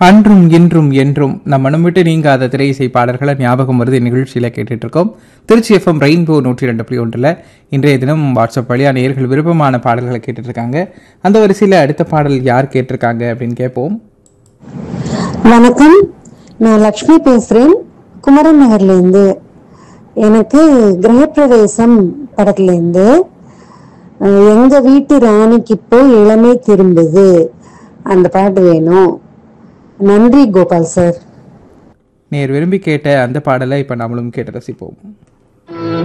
அன்றும் இன்றும் என்றும் நம் மனம் விட்டு நீங்காத திரை இசை பாடல்களை ஞாபகம் வருது நிகழ்ச்சியில கேட்டுட்டு இருக்கோம் திருச்சி எஃப்எம் ரெயின்போ நூற்றி ரெண்டு புள்ளி ஒன்றில் இன்றைய தினம் வாட்ஸ்அப் வழியா நேயர்கள் விருப்பமான பாடல்களை கேட்டுட்டு இருக்காங்க அந்த வரிசையில் அடுத்த பாடல் யார் கேட்டிருக்காங்க அப்படின்னு கேட்போம் வணக்கம் நான் லக்ஷ்மி பேசுறேன் குமரன் நகர்ல இருந்து எனக்கு கிரகப்பிரவேசம் படத்துல இருந்து அஹ், எங்க வீட்டு ராணிக்கு இப்போ இளமை திரும்புது அந்த பாட்டு வேணும் நன்றி கோபால் சார் நேர் விரும்பி கேட்ட அந்த பாடலை இப்போ நம்மளும் கேட்டு ரசிப்போம்